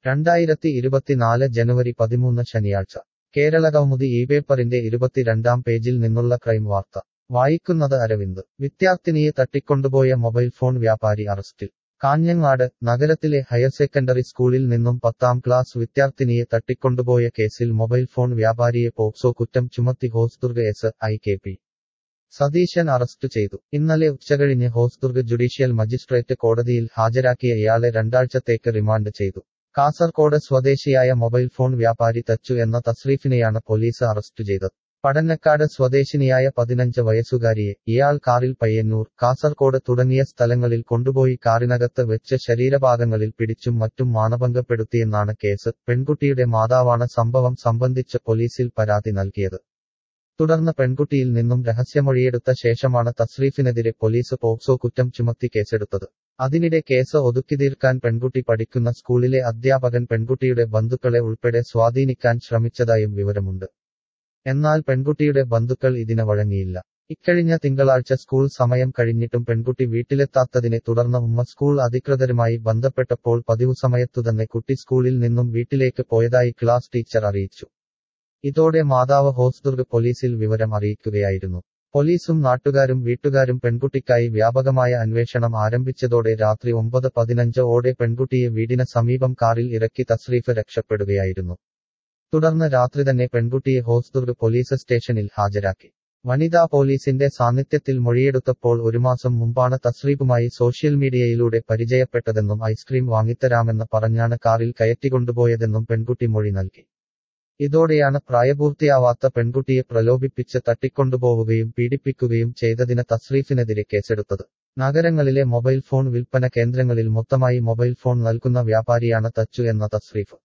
രണ്ടായിരത്തി ഇരുപത്തിനാല് ജനുവരി പതിമൂന്ന് ശനിയാഴ്ച കേരളകൗമുദി ഈ പേപ്പറിന്റെ ഇരുപത്തിരണ്ടാം പേജിൽ നിന്നുള്ള ക്രൈം വാർത്ത വായിക്കുന്നത് അരവിന്ദ് വിദ്യാർത്ഥിനിയെ തട്ടിക്കൊണ്ടുപോയ മൊബൈൽ ഫോൺ വ്യാപാരി അറസ്റ്റിൽ കാഞ്ഞങ്ങാട് നഗരത്തിലെ ഹയർ സെക്കൻഡറി സ്കൂളിൽ നിന്നും പത്താം ക്ലാസ് വിദ്യാർത്ഥിനിയെ തട്ടിക്കൊണ്ടുപോയ കേസിൽ മൊബൈൽ ഫോൺ വ്യാപാരിയെ പോക്സോ കുറ്റം ചുമത്തി Hosdurg S I K P Satheesan arrest ചെയ്തു ഇന്നലെ ഉച്ചകഴിഞ്ഞ് ഹോസ്ദുർഗ് ജുഡീഷ്യൽ മജിസ്ട്രേറ്റ് കോടതിയിൽ ഹാജരാക്കിയ ഇയാളെ രണ്ടാഴ്ചത്തേക്ക് റിമാൻഡ് ചെയ്തു കാസർകോട് സ്വദേശിയായ മൊബൈൽ ഫോൺ വ്യാപാരി തച്ചു എന്ന തസ്രീഫിനെയാണ് പോലീസ് അറസ്റ്റ് ചെയ്തത് പടന്നക്കാട് സ്വദേശിനിയായ പതിനഞ്ച് വയസ്സുകാരിയെ ഇയാൾ കാറിൽ പയ്യന്നൂർ കാസർകോട് തുടങ്ങിയ സ്ഥലങ്ങളിൽ കൊണ്ടുപോയി കാറിനകത്ത് വെച്ച് ശരീരഭാഗങ്ങളിൽ പിടിച്ചും മറ്റും മാനഭംഗപ്പെടുത്തിയെന്നാണ് കേസ് പെൺകുട്ടിയുടെ മാതാവാണ് സംഭവം സംബന്ധിച്ച് പോലീസിൽ പരാതി നൽകിയത് തുടർന്ന് പെൺകുട്ടിയിൽ നിന്നും രഹസ്യമൊഴിയെടുത്ത ശേഷമാണ് തസ്രീഫിനെതിരെ പോലീസ് പോക്സോ കുറ്റം ചുമത്തി കേസെടുത്തത് അതിനിടെ കേസ് ഒതുക്കിതീർക്കാൻ പെൺകുട്ടി പഠിക്കുന്ന സ്കൂളിലെ അധ്യാപകൻ പെൺകുട്ടിയുടെ ബന്ധുക്കളെ ഉൾപ്പെടെ സ്വാധീനിക്കാൻ ശ്രമിച്ചതായും വിവരമുണ്ട് എന്നാൽ പെൺകുട്ടിയുടെ ബന്ധുക്കൾ ഇതിന് വഴങ്ങിയില്ല ഇക്കഴിഞ്ഞ തിങ്കളാഴ്ച സ്കൂൾ സമയം കഴിഞ്ഞിട്ടും പെൺകുട്ടി വീട്ടിലെത്താത്തതിനെ തുടർന്ന് ഉമ്മ സ്കൂൾ അധികൃതരുമായി ബന്ധപ്പെട്ടപ്പോൾ പതിവു സമയത്തുതന്നെ കുട്ടി സ്കൂളിൽ നിന്നും വീട്ടിലേക്ക് പോയതായി ക്ലാസ് ടീച്ചർ അറിയിച്ചു ഇതോടെ മാതാവ് ഹോസ്ദുർഗ് പോലീസിൽ വിവരം അറിയിക്കുകയായിരുന്നു പോലീസും നാട്ടുകാരും വീട്ടുകാരും പെൺകുട്ടിക്കായി വ്യാപകമായ അന്വേഷണം ആരംഭിച്ചതോടെ രാത്രി ഒമ്പത് പതിനഞ്ച് ഓടെ പെൺകുട്ടിയെ വീടിന് സമീപം കാറിൽ ഇറക്കി തസ്രീഫ് രക്ഷപ്പെടുകയായിരുന്നു തുടർന്ന് രാത്രി തന്നെ പെൺകുട്ടിയെ ഹോസ്ദുർഗ് പോലീസ് സ്റ്റേഷനിൽ ഹാജരാക്കി വനിതാ പോലീസിന്റെ സാന്നിധ്യത്തിൽ മൊഴിയെടുത്തപ്പോൾ ഒരു മാസം മുമ്പാണ് തസ്രീഫുമായി സോഷ്യൽ മീഡിയയിലൂടെ പരിചയപ്പെട്ടതെന്നും ഐസ്ക്രീം വാങ്ങിത്തരാമെന്ന് പറഞ്ഞാണ് കാറിൽ കയറ്റിക്കൊണ്ടുപോയതെന്നും പെൺകുട്ടി മൊഴി നൽകി ഇതോടെയാണ് പ്രായപൂർത്തിയാവാത്ത പെൺകുട്ടിയെ പ്രലോഭിപ്പിച്ച് തട്ടിക്കൊണ്ടുപോവുകയും പീഡിപ്പിക്കുകയും ചെയ്തതിന് തസ്രീഫിനെതിരെ കേസെടുത്തത് നഗരങ്ങളിലെ മൊബൈൽ ഫോൺ വിൽപ്പന കേന്ദ്രങ്ങളിൽ മൊത്തമായി മൊബൈൽ ഫോൺ നൽകുന്ന വ്യാപാരിയാണ് തച്ചു എന്ന തസ്രീഫ്